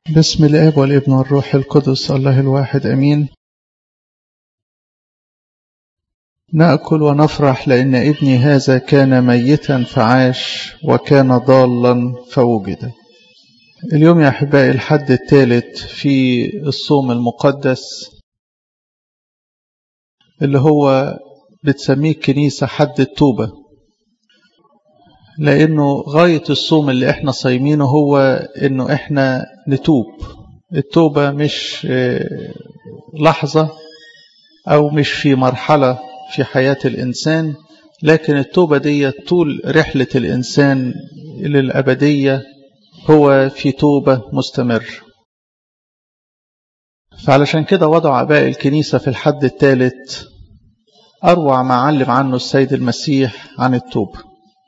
بسم الاب والابن والروح القدس الله الواحد امين ناكل ونفرح لان ابني هذا كان ميتا فعاش وكان ضالا فوجد اليوم يا احبائي الحد الثالث في الصوم المقدس اللي هو بتسميه الكنيسه حد التوبه لانه غايه الصوم اللي احنا صايمينه هو انه احنا نتوب التوبه مش لحظه او مش في مرحله في حياه الانسان لكن التوبه دي طول رحله الانسان للابديه هو في توبه مستمر فعلشان كده وضع اباء الكنيسه في الحد الثالث اروع ما علم عنه السيد المسيح عن التوبه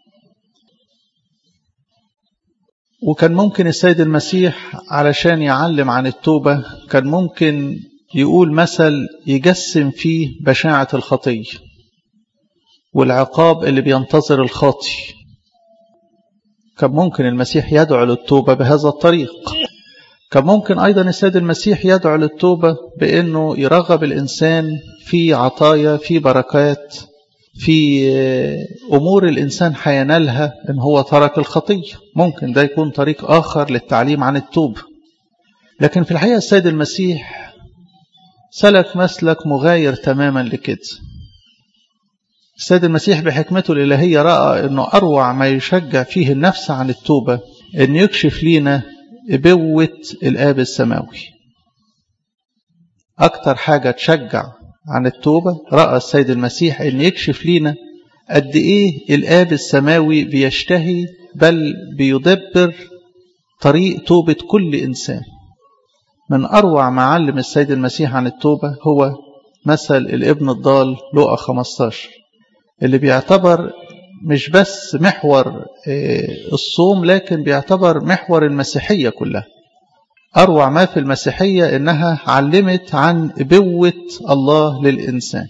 وكان ممكن السيد المسيح علشان يعلم عن التوبة كان ممكن يقول مثل يجسم فيه بشاعة الخطية والعقاب اللي بينتظر الخاطي كان ممكن المسيح يدعو للتوبة بهذا الطريق كان ممكن أيضا السيد المسيح يدعو للتوبة بأنه يرغب الإنسان في عطايا في بركات في أمور الإنسان حينالها إن هو ترك الخطية ممكن ده يكون طريق آخر للتعليم عن التوبة لكن في الحقيقة السيد المسيح سلك مسلك مغاير تماما لكده السيد المسيح بحكمته الإلهية رأى أنه أروع ما يشجع فيه النفس عن التوبة أن يكشف لينا إبوة الآب السماوي أكتر حاجة تشجع عن التوبة رأى السيد المسيح أن يكشف لنا قد إيه الآب السماوي بيشتهي بل بيدبر طريق توبة كل إنسان من أروع ما علم السيد المسيح عن التوبة هو مثل الابن الضال لقى 15 اللي بيعتبر مش بس محور الصوم لكن بيعتبر محور المسيحية كلها أروع ما في المسيحية إنها علمت عن إبوة الله للإنسان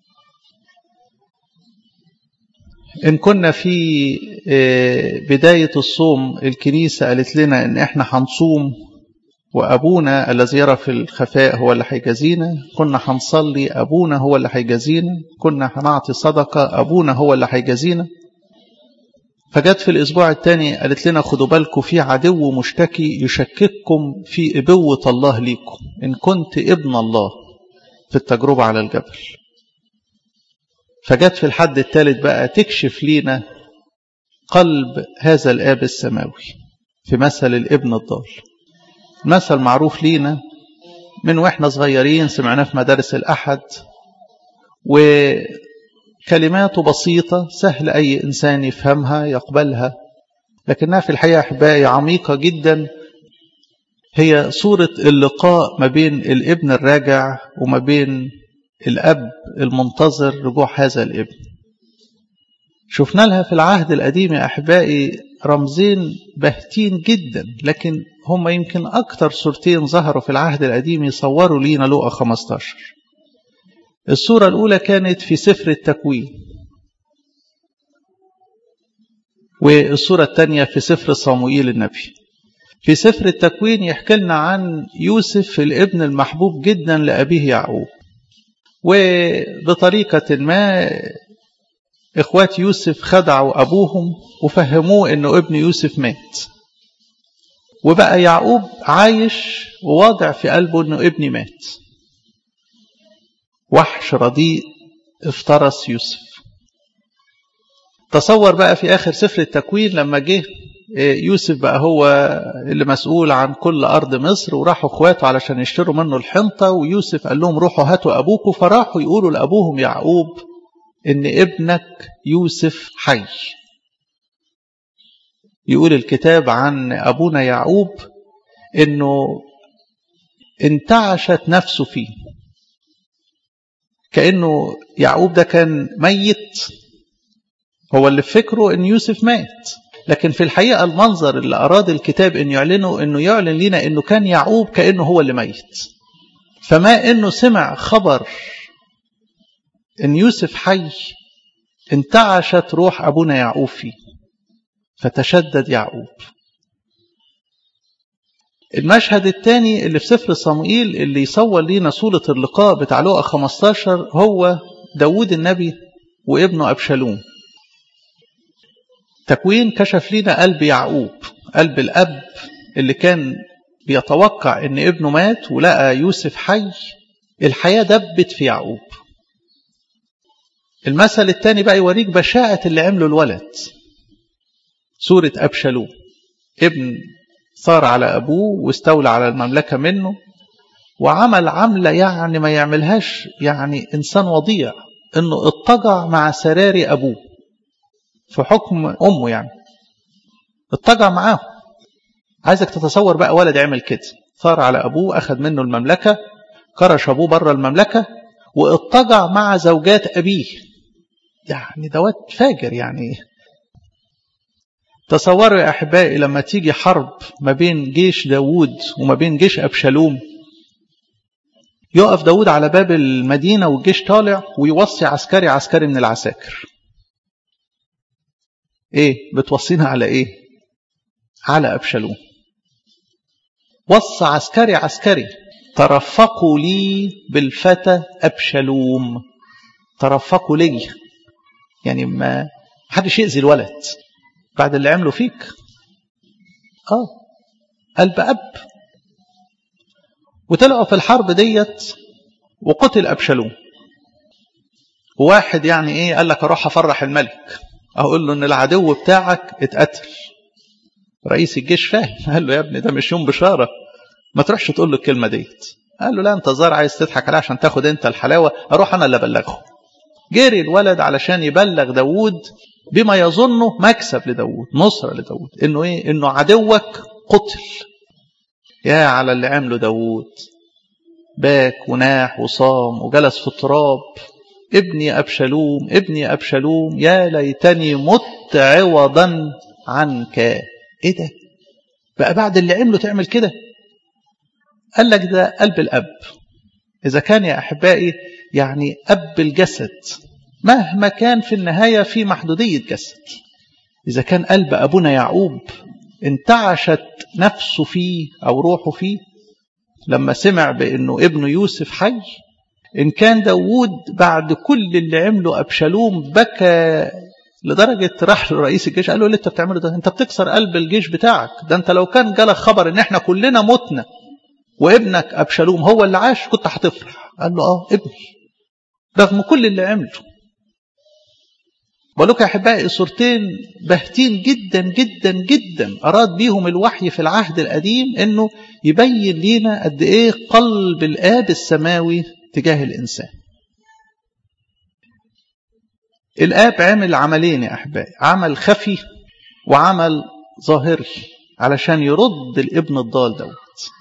إن كنا في بداية الصوم الكنيسة قالت لنا إن إحنا هنصوم وأبونا الذي يرى في الخفاء هو اللي هيجازينا كنا هنصلي أبونا هو اللي هيجازينا كنا هنعطي صدقة أبونا هو اللي هيجازينا فجت في الأسبوع الثاني قالت لنا خدوا بالكم في عدو مشتكي يشكككم في إبوة الله ليكم إن كنت ابن الله في التجربة على الجبل فجت في الحد الثالث بقى تكشف لينا قلب هذا الآب السماوي في مثل الابن الضال مثل معروف لينا من واحنا صغيرين سمعناه في مدارس الأحد و كلماته بسيطة سهل أي إنسان يفهمها يقبلها لكنها في الحقيقة أحبائي عميقة جدا هي صورة اللقاء ما بين الابن الراجع وما بين الأب المنتظر رجوع هذا الابن شفنا لها في العهد القديم يا أحبائي رمزين باهتين جدا لكن هم يمكن أكتر صورتين ظهروا في العهد القديم يصوروا لينا لقى 15 الصورة الأولى كانت في سفر التكوين والصورة الثانية في سفر صموئيل النبي في سفر التكوين يحكي لنا عن يوسف الابن المحبوب جدا لأبيه يعقوب وبطريقة ما إخوات يوسف خدعوا أبوهم وفهموه أنه ابن يوسف مات وبقى يعقوب عايش وواضع في قلبه أنه ابني مات وحش رديء افترس يوسف تصور بقى في آخر سفر التكوين لما جه يوسف بقى هو اللي مسؤول عن كل أرض مصر وراحوا اخواته علشان يشتروا منه الحنطة ويوسف قال لهم روحوا هاتوا أبوكم فراحوا يقولوا لأبوهم يعقوب إن ابنك يوسف حي يقول الكتاب عن أبونا يعقوب إنه انتعشت نفسه فيه كأنه يعقوب ده كان ميت هو اللي فكره ان يوسف مات لكن في الحقيقة المنظر اللي أراد الكتاب أن يعلنه أنه يعلن لنا أنه كان يعقوب كأنه هو اللي ميت فما أنه سمع خبر أن يوسف حي انتعشت روح أبونا يعقوب فيه فتشدد يعقوب المشهد الثاني اللي في سفر صموئيل اللي يصور لينا صورة اللقاء بتاع لقا 15 هو داود النبي وابنه أبشالوم تكوين كشف لنا قلب يعقوب قلب الأب اللي كان بيتوقع ان ابنه مات ولقى يوسف حي الحياة دبت في يعقوب المثل الثاني بقى يوريك بشاعة اللي عمله الولد سورة أبشالوم ابن صار على أبوه واستولى على المملكة منه وعمل عملة يعني ما يعملهاش يعني إنسان وضيع إنه اضطجع مع سراري أبوه في حكم أمه يعني اضطجع معاه عايزك تتصور بقى ولد عمل كده صار على أبوه أخذ منه المملكة كرش أبوه بره المملكة واضطجع مع زوجات أبيه يعني دوات فاجر يعني تصوروا يا أحبائي لما تيجي حرب ما بين جيش داوود وما بين جيش أبشالوم يقف داود على باب المدينة والجيش طالع ويوصي عسكري عسكري من العساكر ايه بتوصينا على ايه على أبشالوم وصى عسكري عسكري ترفقوا لي بالفتى أبشالوم ترفقوا لي يعني ما حدش يأذي الولد بعد اللي عمله فيك اه قلب أب وطلعوا في الحرب ديت وقتل أبشالوم وواحد يعني ايه قال لك اروح افرح الملك اقول له ان العدو بتاعك اتقتل رئيس الجيش فاهم قال له يا ابني ده مش يوم بشارة ما تروحش تقول له الكلمة ديت قال له لا انت زار عايز تضحك عليه عشان تاخد انت الحلاوة اروح انا اللي ابلغه جري الولد علشان يبلغ داوود بما يظنه مكسب لداوود نصرة لداوود انه ايه انه عدوك قتل يا على اللي عمله داوود باك وناح وصام وجلس في التراب ابني أبشلوم ابني أبشلوم يا ليتني مت عوضا عنك ايه ده بقى بعد اللي عمله تعمل كده قال لك ده قلب الأب إذا كان يا أحبائي يعني أب الجسد مهما كان في النهاية في محدودية جسد إذا كان قلب أبونا يعقوب انتعشت نفسه فيه أو روحه فيه لما سمع بأنه ابنه يوسف حي إن كان داوود بعد كل اللي عمله أبشالوم بكى لدرجة راح لرئيس الجيش قال له اللي انت بتعمله ده انت بتكسر قلب الجيش بتاعك ده انت لو كان جالك خبر ان احنا كلنا متنا وابنك أبشالوم هو اللي عاش كنت هتفرح قال له اه ابني رغم كل اللي عمله بقول لكم يا احبائي صورتين باهتين جدا جدا جدا اراد بيهم الوحي في العهد القديم انه يبين لينا قد ايه قلب الاب السماوي تجاه الانسان الاب عمل عملين يا احبائي عمل خفي وعمل ظاهري علشان يرد الابن الضال دوت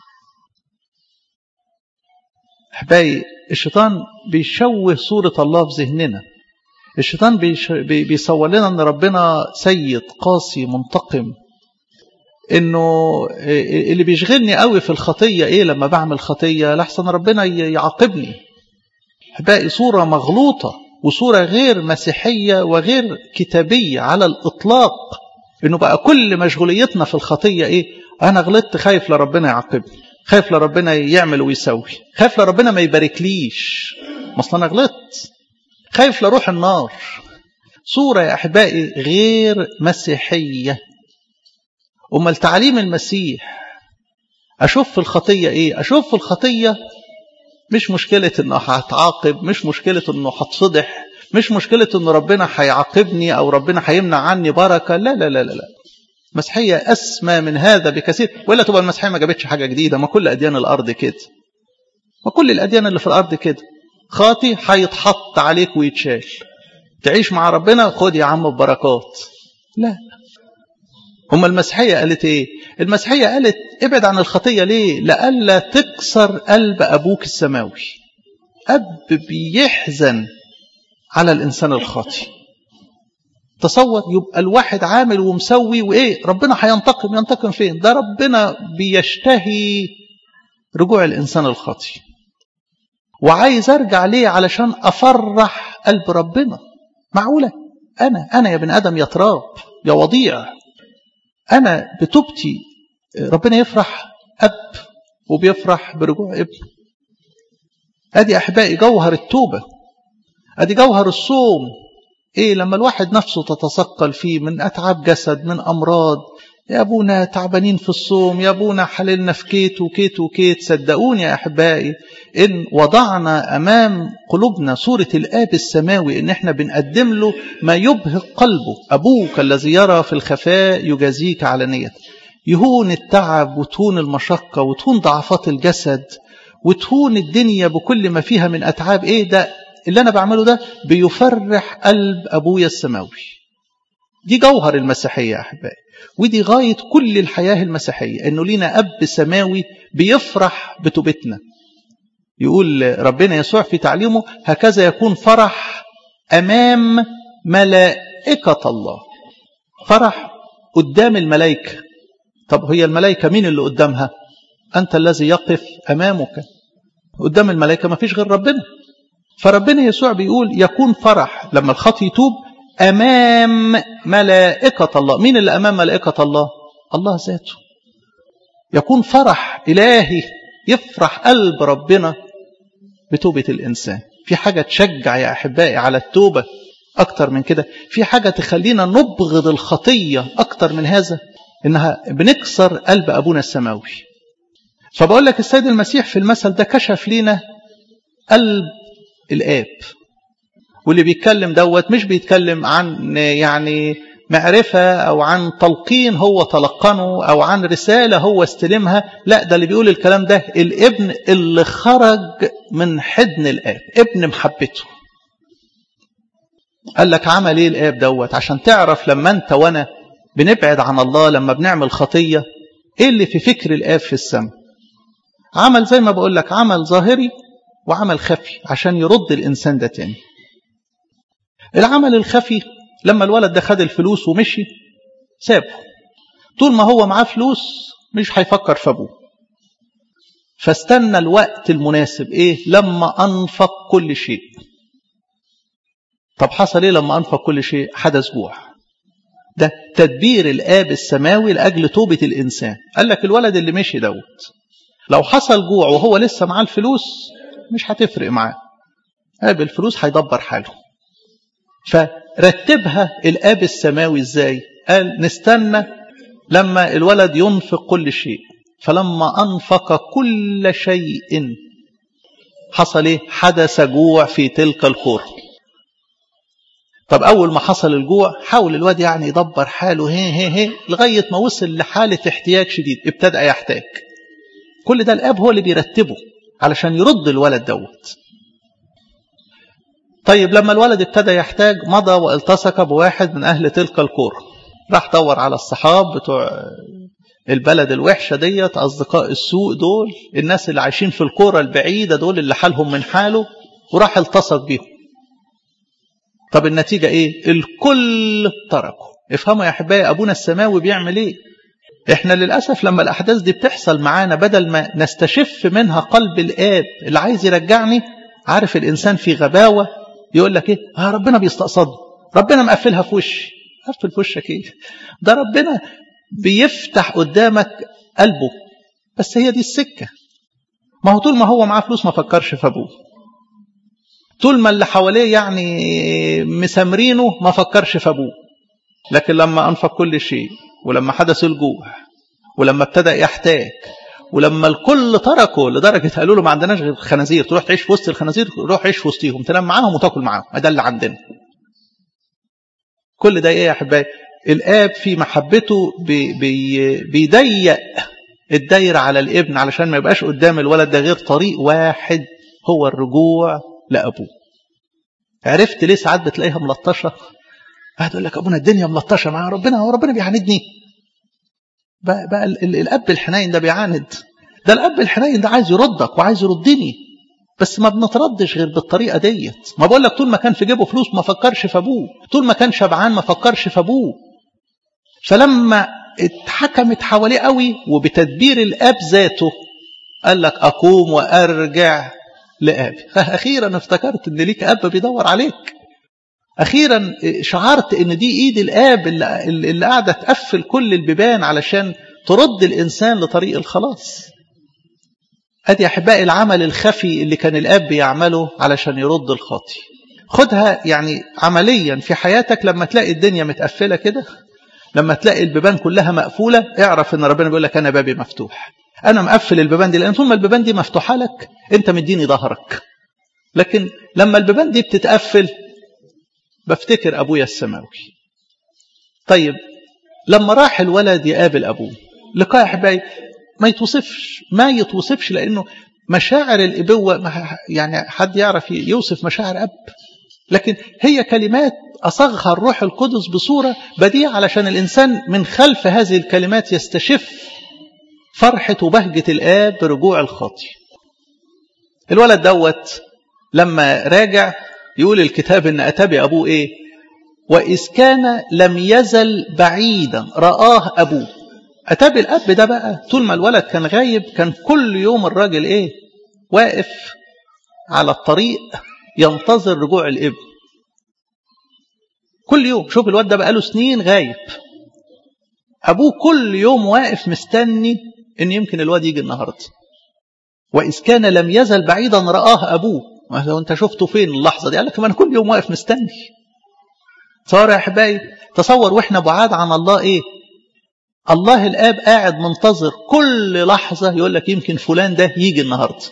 احبائي الشيطان بيشوه صورة الله في ذهننا الشيطان بيصور لنا ان ربنا سيد قاسي منتقم انه اللي بيشغلني قوي في الخطية ايه لما بعمل خطية لحسن ربنا يعاقبني احبائي صورة مغلوطة وصورة غير مسيحية وغير كتابية على الإطلاق إنه بقى كل مشغوليتنا في الخطية إيه أنا غلطت خايف لربنا يعاقبني خايف لربنا يعمل ويسوي خايف لربنا ما يباركليش ما أصل أنا غلطت خايف لروح النار صورة يا أحبائي غير مسيحية أمال تعليم المسيح أشوف في الخطية إيه أشوف في الخطية مش مشكلة انه هتعاقب مش مشكلة انه هتصدح مش مشكلة انه ربنا هيعاقبني او ربنا هيمنع عني بركة لا لا لا لا لا مسيحية أسمى من هذا بكثير ولا تبقى المسيحية ما جابتش حاجة جديدة ما كل أديان الأرض كده ما كل الأديان اللي في الأرض كده خاطي هيتحط عليك ويتشال تعيش مع ربنا خد يا عم ببركات لا هم المسيحية قالت ايه المسيحية قالت ابعد عن الخطية ليه لألا تكسر قلب أبوك السماوي أب بيحزن على الإنسان الخاطي تصور يبقى الواحد عامل ومسوي وإيه ربنا هينتقم ينتقم فين ده ربنا بيشتهي رجوع الإنسان الخاطي وعايز أرجع ليه علشان أفرح قلب ربنا معقولة أنا أنا يا بني آدم يا تراب يا وضيع أنا بتوبتي ربنا يفرح أب وبيفرح برجوع ابنه أدي أحبائي جوهر التوبة أدي جوهر الصوم إيه لما الواحد نفسه تتثقل فيه من أتعاب جسد من أمراض يا أبونا تعبانين في الصوم يا أبونا حللنا في كيت وكيت وكيت صدقوني يا أحبائي إن وضعنا أمام قلوبنا صورة الآب السماوي إن إحنا بنقدم له ما يبهج قلبه أبوك الذي يرى في الخفاء يجازيك على نيته يهون التعب وتهون المشقة وتهون ضعفات الجسد وتهون الدنيا بكل ما فيها من أتعاب إيه ده اللي أنا بعمله ده بيفرح قلب أبويا السماوي دي جوهر المسيحية يا أحبائي ودي غاية كل الحياة المسيحية إنه لينا أب سماوي بيفرح بتوبتنا يقول ربنا يسوع في تعليمه هكذا يكون فرح أمام ملائكة الله فرح قدام الملائكة طب هي الملائكة مين اللي قدامها أنت الذي يقف أمامك قدام الملائكة ما فيش غير ربنا فربنا يسوع بيقول يكون فرح لما الخطي يتوب أمام ملائكة الله مين اللي أمام ملائكة الله الله ذاته يكون فرح إلهي يفرح قلب ربنا بتوبة الإنسان في حاجة تشجع يا أحبائي على التوبة أكتر من كده في حاجة تخلينا نبغض الخطية أكتر من هذا إنها بنكسر قلب أبونا السماوي فبقول لك السيد المسيح في المثل ده كشف لنا قلب الآب واللي بيتكلم دوت مش بيتكلم عن يعني معرفة أو عن تلقين هو تلقنه أو عن رسالة هو استلمها لا ده اللي بيقول الكلام ده الابن اللي خرج من حضن الآب ابن محبته قال لك عمل ايه الآب دوت عشان تعرف لما انت وانا بنبعد عن الله لما بنعمل خطية ايه اللي في فكر الآب في السماء عمل زي ما بقول لك عمل ظاهري وعمل خفي عشان يرد الإنسان ده تاني العمل الخفي لما الولد ده خد الفلوس ومشي سابه طول ما هو معاه فلوس مش هيفكر في ابوه فاستنى الوقت المناسب ايه لما انفق كل شيء طب حصل ايه لما انفق كل شيء حدث جوع ده تدبير الاب السماوي لاجل توبه الانسان قال لك الولد اللي مشي دوت لو حصل جوع وهو لسه معاه الفلوس مش هتفرق معاه قاب الفلوس هيدبر حاله فرتبها الاب السماوي ازاي قال نستنى لما الولد ينفق كل شيء فلما انفق كل شيء حصل ايه حدث جوع في تلك القرى طب اول ما حصل الجوع حاول الواد يعني يدبر حاله هي هي هي لغايه ما وصل لحاله احتياج شديد ابتدى يحتاج كل ده الاب هو اللي بيرتبه علشان يرد الولد دوت طيب لما الولد ابتدى يحتاج مضى والتصق بواحد من أهل تلك القرى راح دور على الصحاب بتوع البلد الوحشة ديت أصدقاء السوء دول الناس اللي عايشين في القرى البعيدة دول اللي حالهم من حاله وراح التصق بيهم طب النتيجة ايه الكل تركوا افهموا يا احبائي ابونا السماوي بيعمل ايه احنا للأسف لما الأحداث دي بتحصل معانا بدل ما نستشف منها قلب الآب اللي عايز يرجعني عارف الإنسان في غباوة يقول لك ايه اه ربنا بيستقصد ربنا مقفلها في وشي قفل في وشك ايه ده ربنا بيفتح قدامك قلبه بس هي دي السكة ما هو طول ما هو معاه فلوس ما فكرش في ابوه طول ما اللي حواليه يعني مسامرينه ما فكرش في ابوه لكن لما انفق كل شيء ولما حدث الجوع ولما ابتدى يحتاج ولما الكل تركه لدرجة قالوا له ما عندناش غير خنازير تروح تعيش في وسط الخنازير روح عيش في وسطيهم تنام معاهم وتاكل معاهم ده اللي عندنا كل ده ايه يا احبائي الاب في محبته بي بي بيضيق الدايرة على الابن علشان ما يبقاش قدام الولد ده غير طريق واحد هو الرجوع لابوه عرفت ليه ساعات بتلاقيها ملطشه واحد يقول لك ابونا الدنيا ملطشه معاه ربنا هو ربنا بيعاندني بقى, بقى الاب الحنين ده بيعاند ده الاب الحنين ده عايز يردك وعايز يردني بس ما بنتردش غير بالطريقه ديت ما بقول لك طول ما كان في جيبه فلوس ما فكرش في ابوه طول ما كان شبعان ما فكرش في ابوه فلما اتحكمت حواليه قوي وبتدبير الاب ذاته قال لك اقوم وارجع لابي اخيرا افتكرت ان ليك اب بيدور عليك اخيرا شعرت ان دي ايد الاب اللي, اللي قاعده تقفل كل البيبان علشان ترد الإنسان لطريق الخلاص أدي أحبائي العمل الخفي اللي كان الأب يعمله علشان يرد الخاطي خدها يعني عمليا في حياتك لما تلاقي الدنيا متقفلة كده لما تلاقي البيبان كلها مقفولة اعرف ان ربنا بيقول لك انا بابي مفتوح انا مقفل البيبان دي لان طول ما البيبان دي مفتوحة لك انت مديني ظهرك لكن لما البيبان دي بتتقفل بفتكر ابويا السماوي طيب لما راح الولد يقابل ابوه لقاء احبائي ما يتوصفش ما يتوصفش لانه مشاعر الابوه يعني حد يعرف يوصف مشاعر اب لكن هي كلمات أصغها الروح القدس بصورة بديعة علشان الإنسان من خلف هذه الكلمات يستشف فرحة وبهجة الآب برجوع الخاطي الولد دوت لما راجع يقول الكتاب إن أتى بأبوه إيه وإذ كان لم يزل بعيدا رآه أبوه أتى بالأب ده بقى طول ما الولد كان غايب كان كل يوم الراجل إيه واقف على الطريق ينتظر رجوع الابن كل يوم شوف الواد ده بقاله سنين غايب ابوه كل يوم واقف مستني ان يمكن الواد يجي النهارده واذ كان لم يزل بعيدا راه ابوه لو انت شفته فين اللحظه دي قال لك انا كل يوم واقف مستني صار يا احبائي تصور واحنا بعاد عن الله ايه الله الاب قاعد منتظر كل لحظه يقول لك يمكن فلان ده يجي النهارده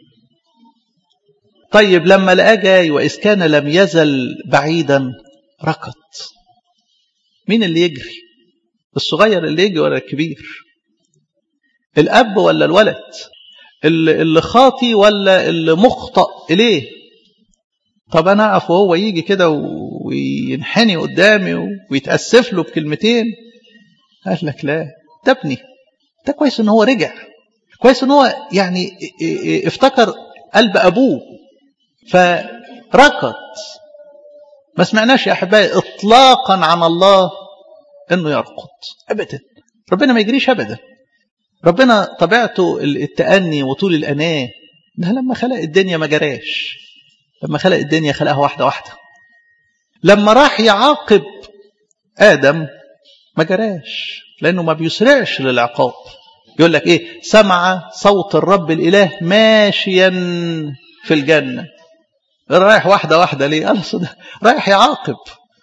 طيب لما لقاه جاي وإذ كان لم يزل بعيدا ركض مين اللي يجري الصغير اللي يجري ولا الكبير الأب ولا الولد اللي خاطي ولا اللي مخطئ إليه طب أنا أقف وهو يجي كده وينحني قدامي ويتأسف له بكلمتين قال لك لا ده ابني ده كويس ان هو رجع كويس ان هو يعني افتكر قلب ابوه فركض ما سمعناش يا احبائي اطلاقا عن الله انه يركض ابدا ربنا ما يجريش ابدا ربنا طبيعته التأني وطول الأناة ده لما خلق الدنيا ما جراش لما خلق الدنيا خلقها واحدة واحدة لما راح يعاقب آدم ما جراش لأنه ما بيسرعش للعقاب يقول لك إيه سمع صوت الرب الإله ماشيا في الجنة رايح واحدة واحدة ليه قال رايح يعاقب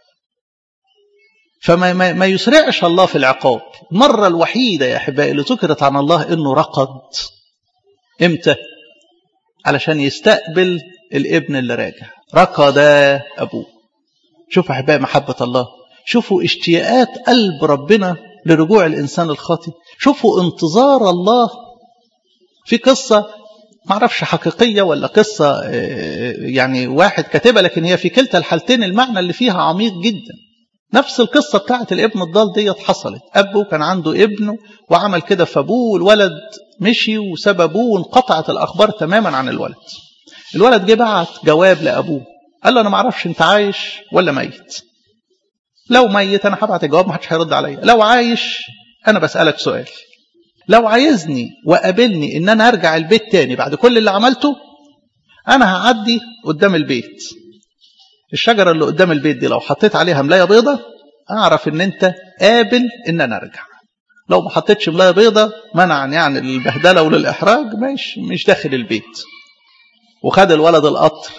فما ما, ما يسرعش الله في العقاب المرة الوحيدة يا أحبائي اللي ذكرت عن الله إنه رقد إمتى علشان يستقبل الابن اللي راجع رقد أبوه شوفوا أحبائي محبة الله شوفوا اشتياقات قلب ربنا لرجوع الإنسان الخاطئ شوفوا انتظار الله في قصة ما اعرفش حقيقية ولا قصة يعني واحد كاتبها لكن هي في كلتا الحالتين المعنى اللي فيها عميق جدا نفس القصة بتاعت الابن الضال ديت حصلت أبوه كان عنده ابنه وعمل كده في أبوه والولد مشي وساب أبوه وانقطعت الأخبار تماما عن الولد الولد جه بعت جواب لأبوه قال له أنا ما اعرفش أنت عايش ولا ميت لو ميت أنا هبعت الجواب ما حدش هيرد عليا لو عايش أنا بسألك سؤال لو عايزني وقابلني ان انا ارجع البيت تاني بعد كل اللي عملته انا هعدي قدام البيت الشجره اللي قدام البيت دي لو حطيت عليها ملايه بيضه اعرف ان انت قابل ان انا ارجع لو ما حطيتش ملايه بيضه منعا يعني للبهدله وللاحراج مش مش داخل البيت وخد الولد القطر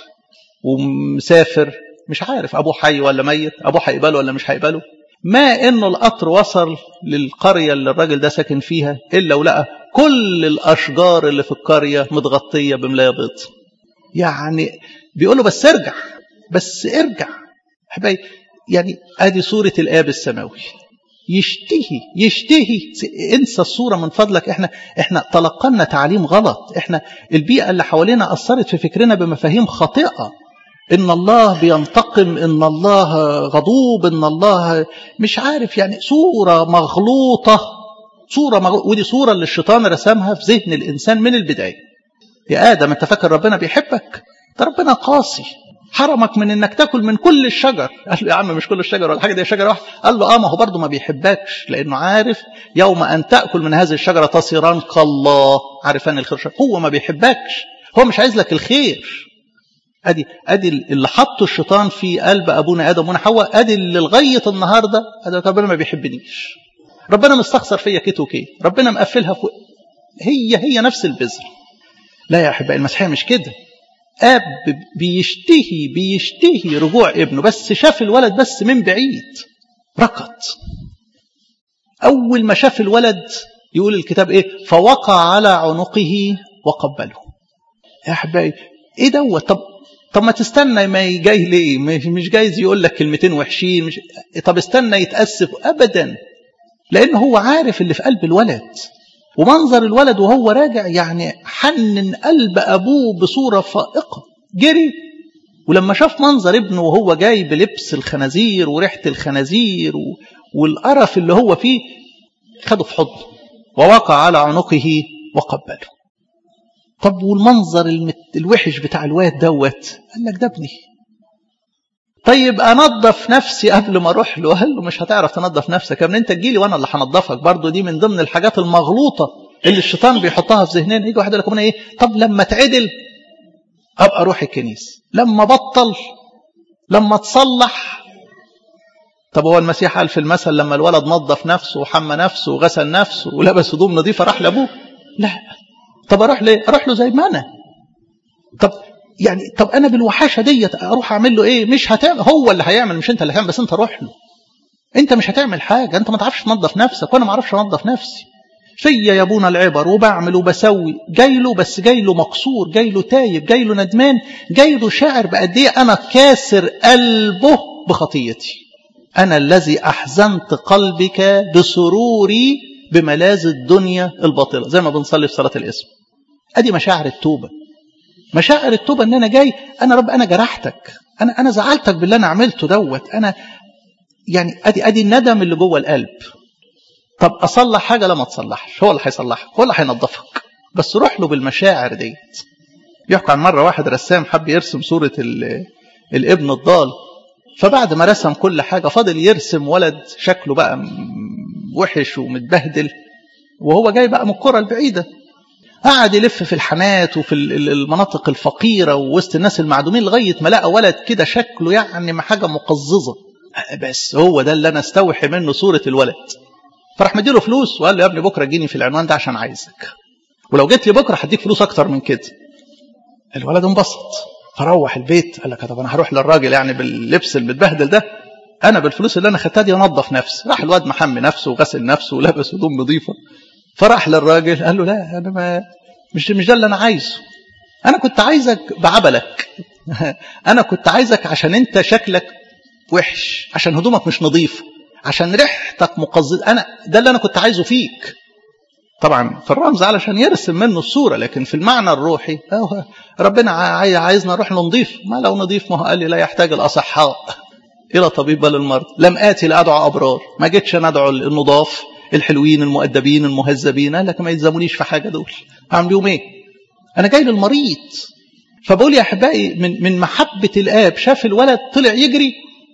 ومسافر مش عارف ابوه حي ولا ميت ابوه هيقبله ولا مش هيقبله ما انه القطر وصل للقرية اللي الراجل ده ساكن فيها الا ولقى كل الاشجار اللي في القرية متغطية بملاية بيض يعني بيقول له بس ارجع بس ارجع حبايبي يعني ادي صورة الاب السماوي يشتهي يشتهي انسى الصورة من فضلك احنا احنا تلقنا تعليم غلط احنا البيئة اللي حوالينا اثرت في فكرنا بمفاهيم خاطئة ان الله بينتقم ان الله غضوب ان الله مش عارف يعني صورة مغلوطة صورة مغلوطة ودي صورة اللي الشيطان رسمها في ذهن الإنسان من البداية يا آدم أنت فاكر ربنا بيحبك ده ربنا قاسي حرمك من انك تاكل من كل الشجر قال له يا عم مش كل الشجر ولا حاجه دي شجره واحده قال له اه ما هو برضه ما بيحبكش لانه عارف يوم ان تاكل من هذه الشجره تصيران كالله عارفان الخير هو ما بيحبكش هو مش عايز لك الخير ادي ادي اللي حطه الشيطان في قلب ابونا ادم وابونا حواء ادي اللي لغايه النهارده ادي ربنا ما بيحبنيش ربنا مستخسر فيا كيت وكيت ربنا مقفلها فوق هي هي نفس البذر لا يا احبائي المسيحيه مش كده اب بيشتهي بيشتهي رجوع ابنه بس شاف الولد بس من بعيد ركض اول ما شاف الولد يقول الكتاب ايه فوقع على عنقه وقبله يا احبائي ايه دوت طب طب ما تستنى ما جاي ليه مش جايز يقول لك كلمتين وحشين مش طب استنى يتاسف ابدا لان هو عارف اللي في قلب الولد ومنظر الولد وهو راجع يعني حنن قلب ابوه بصوره فائقه جري ولما شاف منظر ابنه وهو جاي بلبس الخنازير وريحه الخنازير والقرف اللي هو فيه خده في حضنه ووقع على عنقه وقبله طب والمنظر المت... الوحش بتاع الواد دوت قال لك ده ابني طيب انظف نفسي قبل ما اروح له قال له مش هتعرف تنظف نفسك يا ابني انت تجيلي وانا اللي هنظفك برضه دي من ضمن الحاجات المغلوطه اللي الشيطان بيحطها في ذهننا يجي واحد يقول لك ايه طب لما اتعدل ابقى اروح الكنيسه لما بطل لما تصلح طب هو المسيح قال في المثل لما الولد نظف نفسه وحمى نفسه وغسل نفسه ولبس هدوم نظيفه راح لابوه لا طب اروح ليه اروح له زي ما انا طب يعني طب انا بالوحاشه ديت اروح اعمل له ايه مش هتعمل هو اللي هيعمل مش انت اللي هتعمل بس انت روح له انت مش هتعمل حاجه انت ما تعرفش تنظف نفسك وانا ما اعرفش انظف نفسي فيا يا ابونا العبر وبعمل وبسوي جاي له بس جاي له مكسور جاي له تايب جاي له ندمان جاي له شاعر بقد ايه انا كاسر قلبه بخطيتي انا الذي احزنت قلبك بسروري بملاذ الدنيا الباطله زي ما بنصلي في صلاه الاسم ادي مشاعر التوبه مشاعر التوبه ان انا جاي انا رب انا جرحتك انا انا زعلتك باللي انا عملته دوت انا يعني ادي ادي الندم اللي جوه القلب طب اصلح حاجه لا ما تصلحش هو اللي هيصلحك هو اللي هينظفك بس روح له بالمشاعر ديت يحكى عن مره واحد رسام حب يرسم صوره الابن الضال فبعد ما رسم كل حاجه فاضل يرسم ولد شكله بقى وحش ومتبهدل وهو جاي بقى من الكره البعيده قعد يلف في الحانات وفي المناطق الفقيره ووسط الناس المعدومين لغايه ما لقى ولد كده شكله يعني حاجه مقززه بس هو ده اللي انا استوحي منه صوره الولد فراح مديله فلوس وقال له يا ابني بكره اديني في العنوان ده عشان عايزك ولو جيت لي بكره هديك فلوس اكتر من كده الولد انبسط فروح البيت قال لك طب انا هروح للراجل يعني باللبس المتبهدل ده انا بالفلوس اللي انا خدتها دي انظف نفسي راح الواد محمي نفسه وغسل نفسه ولبس هدوم نظيفه فراح للراجل قال له لا انا ما مش مش ده اللي انا عايزه انا كنت عايزك بعبلك انا كنت عايزك عشان انت شكلك وحش عشان هدومك مش نظيف عشان ريحتك مقزز انا ده اللي انا كنت عايزه فيك طبعا في الرمز علشان يرسم منه الصوره لكن في المعنى الروحي ربنا عايزنا نروح نضيف ما لو نضيف ما هو قال لي لا يحتاج الاصحاء الى طبيب بل المرض لم اتي لادعو ابرار ما جيتش ندعو النضاف الحلوين المؤدبين المهذبين قال لك ما يلزمونيش في حاجه دول هعمل بيهم ايه انا جاي للمريض فبقول يا احبائي من من محبه الاب شاف الولد طلع يجري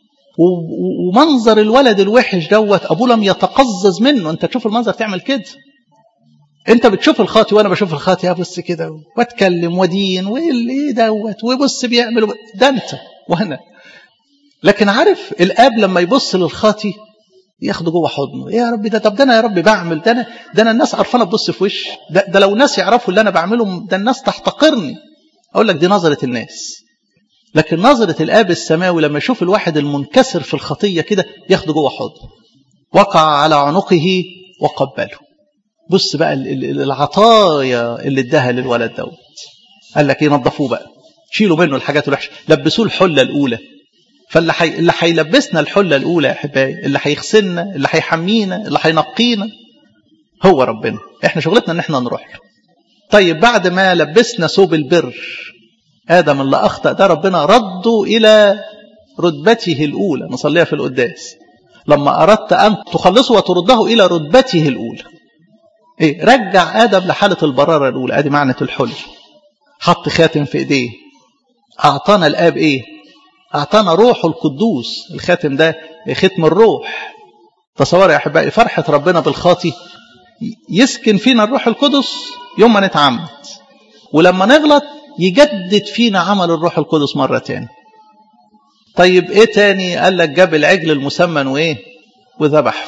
ومنظر الولد الوحش دوت ابوه لم يتقزز منه انت تشوف المنظر تعمل كده انت بتشوف الخاطي وانا بشوف الخاطي ابص كده واتكلم ودين وايه دوت وبص بيعمل ده انت وانا لكن عارف الاب لما يبص للخاطي ياخده جوه حضنه ايه يا رب ده طب ده انا يا رب بعمل ده انا ده انا الناس عرفانه تبص في وشي ده, ده لو الناس يعرفوا اللي انا بعمله ده الناس تحتقرني اقول لك دي نظره الناس لكن نظره الاب السماوي لما يشوف الواحد المنكسر في الخطيه كده ياخده جوه حضنه وقع على عنقه وقبله بص بقى العطايا اللي اداها للولد دوت قال لك ايه نظفوه بقى شيلوا منه الحاجات الوحشه لبسوه الحله الاولى فاللي حي... اللي هيلبسنا الحله الاولى يا احبائي اللي هيغسلنا اللي هيحمينا اللي هينقينا هو ربنا احنا شغلتنا ان احنا نروح له طيب بعد ما لبسنا ثوب البر ادم اللي اخطا ده ربنا رده الى رتبته الاولى نصليها في القداس لما اردت ان تخلصه وترده الى رتبته الاولى ايه رجع ادم لحاله البراره الاولى ادي معنى الحل حط خاتم في ايديه اعطانا الاب ايه اعطانا روحه القدوس الخاتم ده ختم الروح تصور يا احبائي فرحه ربنا بالخاطي يسكن فينا الروح القدس يوم ما نتعمد ولما نغلط يجدد فينا عمل الروح القدس مره تاني طيب ايه تاني قال لك جاب العجل المسمن وايه وذبحه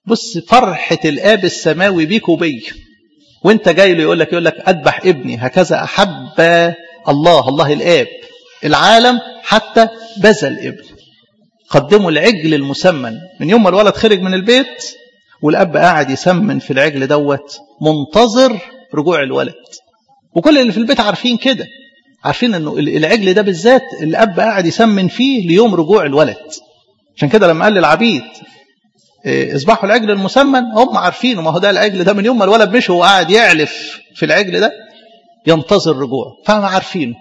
بص فرحة الآب السماوي بيك وبي وانت جاي له يقول لك يقول لك أذبح ابني هكذا أحب الله الله الآب العالم حتى بذل ابن قدموا العجل المسمن من يوم ما الولد خرج من البيت والأب قاعد يسمن في العجل دوت منتظر رجوع الولد وكل اللي في البيت عارفين كده عارفين انه العجل ده بالذات الاب قاعد يسمن فيه ليوم رجوع الولد عشان كده لما قال للعبيد اذبحوا العجل المسمن هم عارفين ما هو ده العجل ده من يوم ما الولد مشي وهو قاعد يعلف في العجل ده ينتظر رجوعه فهم عارفينه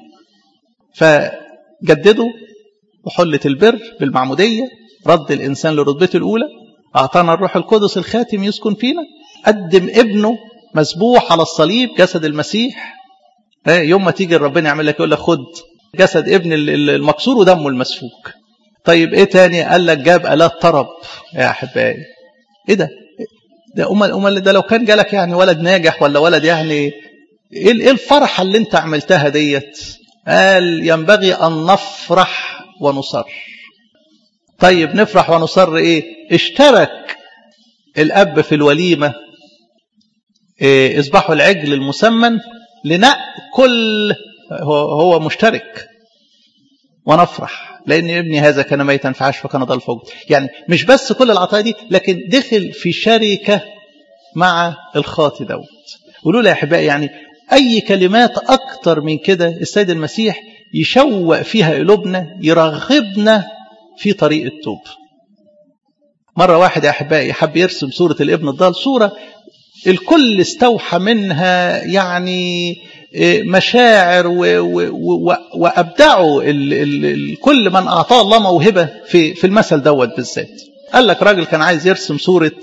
فجددوا وحلة البر بالمعمودية رد الإنسان لرتبته الأولى أعطانا الروح القدس الخاتم يسكن فينا قدم ابنه مسبوح على الصليب جسد المسيح يوم ما تيجي ربنا يعمل لك يقول لك خد جسد ابن المكسور ودمه المسفوك طيب ايه تاني قال لك جاب آلات طرب يا احبائي ايه ده ده امال امال ده لو كان جالك يعني ولد ناجح ولا ولد يعني ايه ايه الفرحه اللي انت عملتها ديت قال ينبغي ان نفرح ونصر طيب نفرح ونصر ايه اشترك الاب في الوليمه إيه اذبحوا العجل المسمن لنأكل هو, هو مشترك ونفرح لأن ابني هذا كان ميتا فعاش فكان ضل فوق يعني مش بس كل العطايا دي لكن دخل في شركة مع الخاطي دوت قولوا لي يا أحبائي يعني أي كلمات أكتر من كده السيد المسيح يشوق فيها قلوبنا يرغبنا في طريق التوب مرة واحد يا أحبائي حب يرسم صورة الابن الضال صورة الكل استوحى منها يعني مشاعر وابدعوا كل من اعطاه الله موهبه في في المثل دوت بالذات قال لك راجل كان عايز يرسم صوره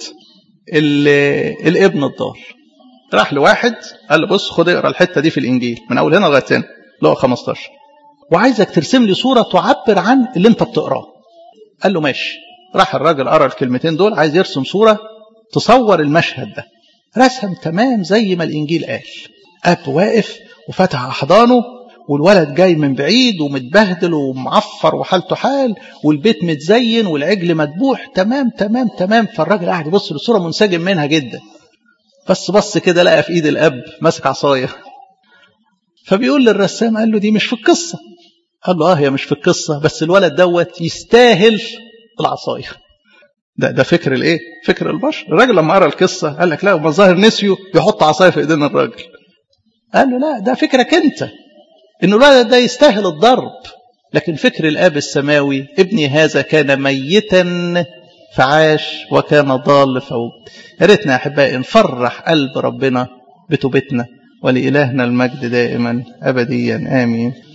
الابن الضال راح لواحد قال له بص خد اقرا الحته دي في الانجيل من اول هنا لغايه هنا اللي هو 15 وعايزك ترسم لي صوره تعبر عن اللي انت بتقراه قال له ماشي راح الراجل قرا الكلمتين دول عايز يرسم صوره تصور المشهد ده رسم تمام زي ما الإنجيل قال أب واقف وفتح أحضانه والولد جاي من بعيد ومتبهدل ومعفر وحالته حال والبيت متزين والعجل مذبوح تمام تمام تمام فالراجل قاعد يبص للصورة منسجم منها جدا بس بص كده لقى في ايد الاب ماسك عصايه فبيقول للرسام قال له دي مش في القصه قال له اه هي مش في القصه بس الولد دوت يستاهل العصايه ده ده فكر الايه؟ فكر البشر، الراجل لما قرا القصه قال لك لا هم الظاهر نسيوا يحط عصايه في ايدين الراجل. قال له لا ده فكرك انت ان الولد ده يستاهل الضرب لكن فكر الاب السماوي ابني هذا كان ميتا فعاش وكان ضال فوجد. يا ريتنا يا احبائي نفرح قلب ربنا بتوبتنا ولإلهنا المجد دائما ابديا امين.